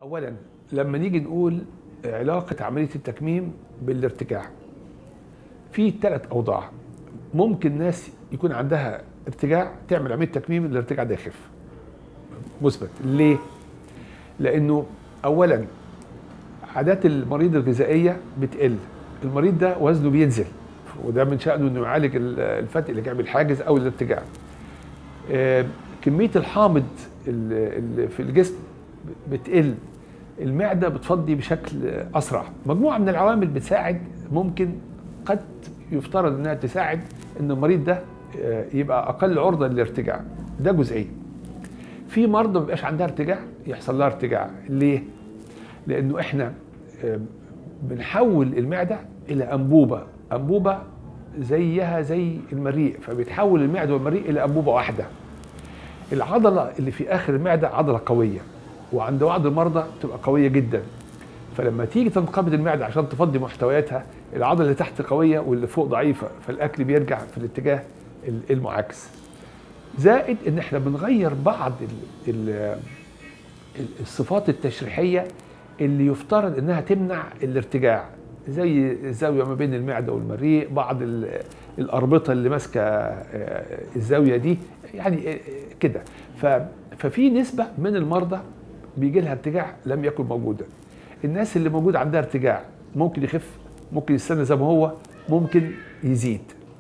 اولا لما نيجي نقول علاقه عمليه التكميم بالارتجاع في ثلاث اوضاع ممكن ناس يكون عندها ارتجاع تعمل عمليه تكميم الارتجاع ده يخف مثبت ليه لانه اولا عادات المريض الغذائيه بتقل المريض ده وزنه بينزل وده من شأنه انه يعالج الفتق اللي جاي بالحاجز او الارتجاع آه، كميه الحامض اللي في الجسم بتقل المعده بتفضي بشكل اسرع مجموعه من العوامل بتساعد ممكن قد يفترض انها تساعد ان المريض ده آه، يبقى اقل عرضه للارتجاع ده جزئيه في مرضى ما بيبقاش عندها ارتجاع يحصل لها ارتجاع ليه لانه احنا آه، بنحول المعده الى انبوبه انبوبه زيها زي المريء فبيتحول المعده والمريء الى انبوبه واحده العضله اللي في اخر المعده عضله قويه وعند بعض المرضى تبقى قويه جدا فلما تيجي تنقبض المعده عشان تفضي محتوياتها العضله اللي تحت قويه واللي فوق ضعيفه فالاكل بيرجع في الاتجاه المعاكس زائد ان احنا بنغير بعض ال ال الصفات التشريحيه اللي يفترض انها تمنع الارتجاع زي الزاويه ما بين المعده والمريء بعض الاربطه اللي ماسكه الزاويه دي يعني كده ففي نسبه من المرضى بيجي لها ارتجاع لم يكن موجودا الناس اللي موجود عندها ارتجاع ممكن يخف ممكن يستنى زي ما هو ممكن يزيد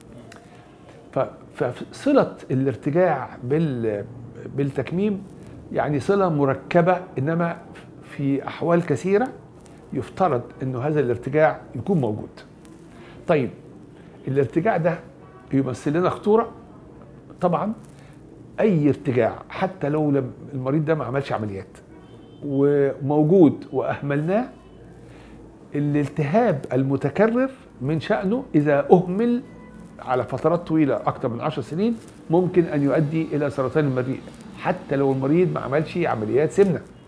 فصله الارتجاع بال بالتكميم يعني صله مركبه انما في احوال كثيره يفترض انه هذا الارتجاع يكون موجود طيب الارتجاع ده يمثل لنا خطوره طبعا اي ارتجاع حتى لو لم المريض ده ما عملش عمليات وموجود واهملناه الالتهاب المتكرر من شأنه إذا أهمل على فترات طويلة أكثر من 10 سنين ممكن أن يؤدي إلى سرطان المريء حتى لو المريض ما عملش عمليات سمنة